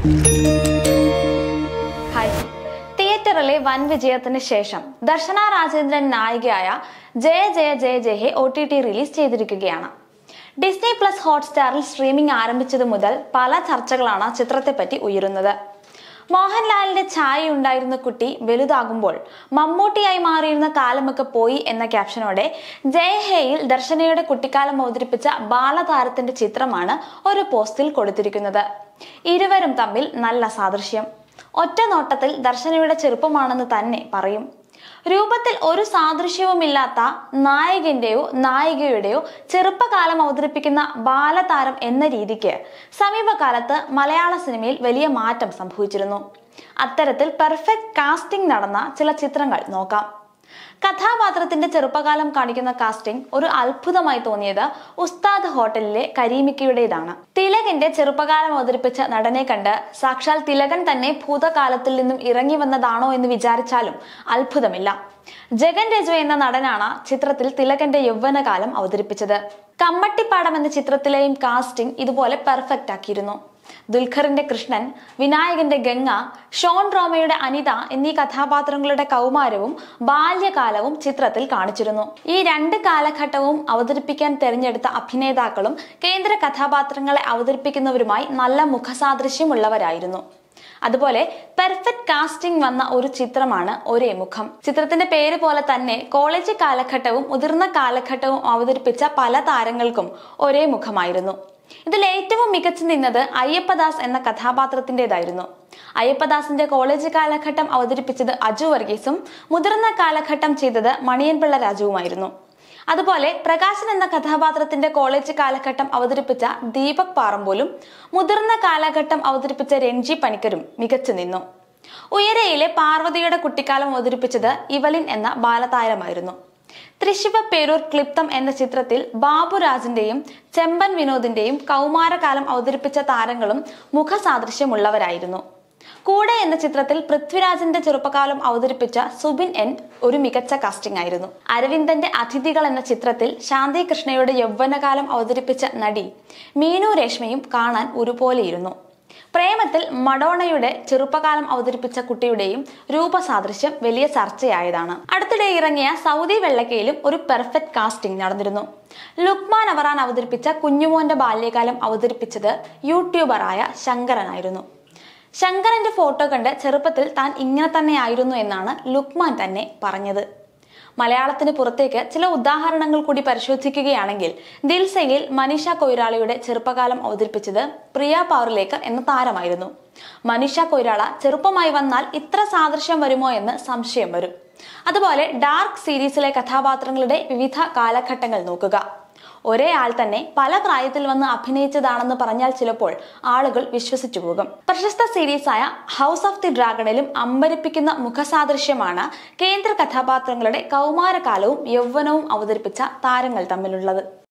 hi തിയേറ്ററിലെ വൻ വിജയത്തിന് ശേഷം ദർശന രാജേന്ദ്രൻ നായികയായ Jaya Jaya Jaya Jayahe O T T release ചെയ്തിരിക്കുകയാണ് ഡിസ്നി പ്ലസ് ഹോട്ട്സ്റ്റാറിൽ സ്ട്രീമിംഗ് ആരംഭിച്ചതു മുതൽ പല ചർച്ചകളാണ് ചിത്രത്തെപ്പറ്റി ഉയരുന്നത് മോഹൻലാലിന്റെ ഛായ ഉണ്ടായിരുന്ന കുട്ടി വലുതാകുമ്പോൾ മമ്മൂട്ടിയായി മാറിയിരുന്ന കാലമൊക്കെ പോയി എന്ന ക്യാപ്ഷനോടെ ജയഹേയിൽ ദർശനയുടെ കുട്ടിക്കാലം അവതരിപ്പിച്ച ബാലതാരത്തിന്റെ ചിത്രമാണ് ഒരു പോസ്റ്റിൽ കൊടുത്തിരിക്കുന്നത് ഇരുവരും തമ്മിൽ നല്ല സാദൃശ്യം ഒറ്റ നോട്ടത്തിൽ ദർശനയുടെ ചെറുപ്പമാണെന്ന് തന്നെ പറയും രൂപത്തിൽ ഒരു സാദൃശ്യവുമില്ലാത്ത നായകന്റെയോ നായികയുടെയോ ചെറുപ്പകാലം അവതരിപ്പിക്കുന്ന ബാലതാരം എന്ന രീതിക്ക് സമീപകാലത്ത് മലയാള സിനിമയിൽ വലിയ മാറ്റം സംഭവിച്ചിരുന്നു അത്തരത്തിൽ പെർഫെക്റ്റ് കാസ്റ്റിംഗ് നടന്ന ചില ചിത്രങ്ങൾ നോക്കാം കഥാപാത്രത്തിന്റെ ചെറുപ്പകാലം കാണിക്കുന്ന കാസ്റ്റിംഗ് ഒരു അത്ഭുതമായി തോന്നിയത് ഉസ്താദ് ഹോട്ടലിലെ കരീമിക്കയുടേതാണ് തിലകന്റെ ചെറുപ്പകാലം അവതരിപ്പിച്ച നടനെ കണ്ട് സാക്ഷാൽ തിലകൻ തന്നെ ഭൂതകാലത്തിൽ നിന്നും ഇറങ്ങി വന്നതാണോ എന്ന് വിചാരിച്ചാലും അത്ഭുതമില്ല ജഗൻ രജു എന്ന നടനാണ് ചിത്രത്തിൽ തിലകന്റെ യൗവനകാലം അവതരിപ്പിച്ചത് കമ്മട്ടിപ്പാടം എന്ന ചിത്രത്തിലെയും കാസ്റ്റിംഗ് ഇതുപോലെ പെർഫെക്റ്റ് ആക്കിയിരുന്നു ദുൽഖറിന്റെ കൃഷ്ണൻ വിനായകന്റെ ഗംഗ ഷോൺ റോമയുടെ അനിത എന്നീ കഥാപാത്രങ്ങളുടെ കൗമാരവും ബാല്യകാലവും ചിത്രത്തിൽ കാണിച്ചിരുന്നു ഈ രണ്ട് കാലഘട്ടവും അവതരിപ്പിക്കാൻ തെരഞ്ഞെടുത്ത അഭിനേതാക്കളും കേന്ദ്ര കഥാപാത്രങ്ങളെ അവതരിപ്പിക്കുന്നവരുമായി നല്ല മുഖസാദൃശ്യമുള്ളവരായിരുന്നു അതുപോലെ പെർഫെക്റ്റ് കാസ്റ്റിംഗ് വന്ന ഒരു ചിത്രമാണ് ഒരേ മുഖം ചിത്രത്തിന്റെ പേര് പോലെ തന്നെ കോളേജ് കാലഘട്ടവും മുതിർന്ന കാലഘട്ടവും അവതരിപ്പിച്ച പല താരങ്ങൾക്കും ഒരേ മുഖമായിരുന്നു ഇതിൽ ഏറ്റവും മികച്ചു നിന്നത് അയ്യപ്പദാസ് എന്ന കഥാപാത്രത്തിൻ്റെതായിരുന്നു അയ്യപ്പദാസിന്റെ കോളേജ് കാലഘട്ടം അവതരിപ്പിച്ചത് അജു വർഗീസും മുതിർന്ന കാലഘട്ടം ചെയ്തത് മണിയൻപിള്ള രാജുവുമായിരുന്നു അതുപോലെ പ്രകാശൻ എന്ന കഥാപാത്രത്തിന്റെ കോളേജ് കാലഘട്ടം അവതരിപ്പിച്ച ദീപക് പാറമ്പോലും മുതിർന്ന കാലഘട്ടം അവതരിപ്പിച്ച രഞ്ജി പണിക്കരും മികച്ചു നിന്നു ഉയരയിലെ പാർവതിയുടെ കുട്ടിക്കാലം അവതരിപ്പിച്ചത് ഇവലിൻ എന്ന ബാലതാരമായിരുന്നു തൃശിവ പേരൂർ ക്ലിപ്തം എന്ന ചിത്രത്തിൽ ബാബുരാജിന്റെയും ചെമ്പൻ വിനോദിന്റെയും കൗമാരകാലം അവതരിപ്പിച്ച താരങ്ങളും മുഖസാദൃശ്യമുള്ളവരായിരുന്നു കൂടെ എന്ന ചിത്രത്തിൽ പൃഥ്വിരാജിന്റെ ചെറുപ്പകാലം അവതരിപ്പിച്ച സുബിൻ എൻ ഒരു മികച്ച കാസ്റ്റിംഗ് ആയിരുന്നു അരവിന്ദന്റെ അതിഥികൾ എന്ന ചിത്രത്തിൽ ശാന്തി കൃഷ്ണയുടെ യൗവനകാലം അവതരിപ്പിച്ച നടി മീനു രേഷ്മയും കാണാൻ ഒരുപോലെയിരുന്നു പ്രേമത്തിൽ മഡോണയുടെ ചെറുപ്പകാലം അവതരിപ്പിച്ച കുട്ടിയുടെയും രൂപസാദൃശ്യം വലിയ ചർച്ചയായതാണ് അടുത്തിടെ ഇറങ്ങിയ സൗദി വെള്ളക്കയിലും ഒരു പെർഫെക്റ്റ് കാസ്റ്റിംഗ് നടന്നിരുന്നു ലുക്മാൻ അവറാൻ അവതരിപ്പിച്ച കുഞ്ഞുമോന്റെ ബാല്യകാലം അവതരിപ്പിച്ചത് യൂട്യൂബറായ ശങ്കരനായിരുന്നു ശങ്കരന്റെ ഫോട്ടോ കണ്ട് ചെറുപ്പത്തിൽ താൻ ഇങ്ങനെ തന്നെ ആയിരുന്നു എന്നാണ് ലുക്മാൻ തന്നെ പറഞ്ഞത് മലയാളത്തിന് പുറത്തേക്ക് ചില ഉദാഹരണങ്ങൾ കൂടി പരിശോധിക്കുകയാണെങ്കിൽ ദിൽസയിൽ മനീഷ കൊയ്രാളയുടെ ചെറുപ്പകാലം അവതരിപ്പിച്ചത് പ്രിയ പവർലേക്കർ എന്ന താരമായിരുന്നു മനീഷ കൊയ്രാള ചെറുപ്പമായി വന്നാൽ ഇത്ര സാദൃശ്യം വരുമോ എന്ന് സംശയം വരും അതുപോലെ ഡാർക്ക് സീരീസിലെ കഥാപാത്രങ്ങളുടെ വിവിധ കാലഘട്ടങ്ങൾ നോക്കുക ഒരേ ആൾ തന്നെ പല പ്രായത്തിൽ വന്ന് അഭിനയിച്ചതാണെന്ന് പറഞ്ഞാൽ ചിലപ്പോൾ ആളുകൾ വിശ്വസിച്ചു പോകും പ്രശസ്ത സീരീസായ ഹൗസ് ഓഫ് ദി ഡ്രാഗണിലും അമ്പരിപ്പിക്കുന്ന മുഖസാദൃശ്യമാണ് കേന്ദ്ര കഥാപാത്രങ്ങളുടെ കൗമാരകാലവും യൗവനവും അവതരിപ്പിച്ച താരങ്ങൾ തമ്മിലുള്ളത്